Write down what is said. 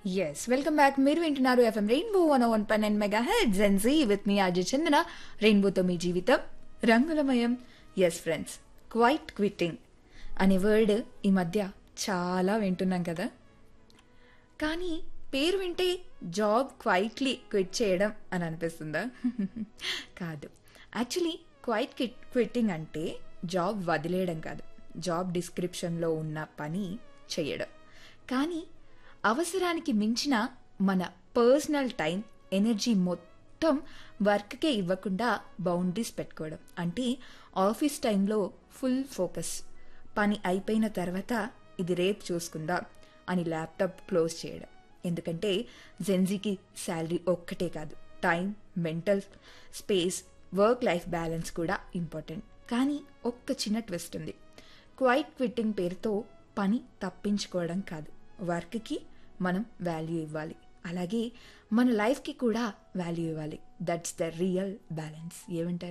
yes welcome back మీరు వింటున్నారు FM rainbow one one fun and mega head Gen Z with me Ajay Chandana రెయిన్బోతో మీ జీవితం రంగులమయం ఎస్ ఫ్రెండ్స్ క్వైట్ క్విట్టింగ్ అనే వర్డ్ ఈ మధ్య చాలా వింటున్నాం కదా కానీ పేరు వింటే జాబ్ క్వైట్లీ క్విట్ చేయడం అని అనిపిస్తుందా కాదు యాక్చువల్లీ క్వైట్ క్విట్ క్విట్టింగ్ అంటే జాబ్ వదిలేయడం కాదు జాబ్ డిస్క్రిప్షన్లో ఉన్న పని చేయడం కానీ అవసరానికి మించిన మన పర్సనల్ టైం ఎనర్జీ మొత్తం వర్క్కే ఇవ్వకుండా బౌండరీస్ పెట్టుకోవడం అంటే ఆఫీస్ టైంలో ఫుల్ ఫోకస్ పని అయిపోయిన తర్వాత ఇది రేపు చూసుకుందాం అని ల్యాప్టాప్ క్లోజ్ చేయడం ఎందుకంటే జెన్జీకి శాలరీ ఒక్కటే కాదు time mental space work life balance కూడా ఇంపార్టెంట్ కానీ ఒక్క చిన్న ట్విస్ట్ ఉంది క్వైట్ క్విట్టింగ్ పేరుతో పని తప్పించుకోవడం కాదు వర్క్కి మనం వాల్యూ ఇవ్వాలి అలాగే మన లైఫ్కి కూడా వాల్యూ ఇవ్వాలి దట్స్ ద రియల్ బ్యాలెన్స్ ఏమంటారు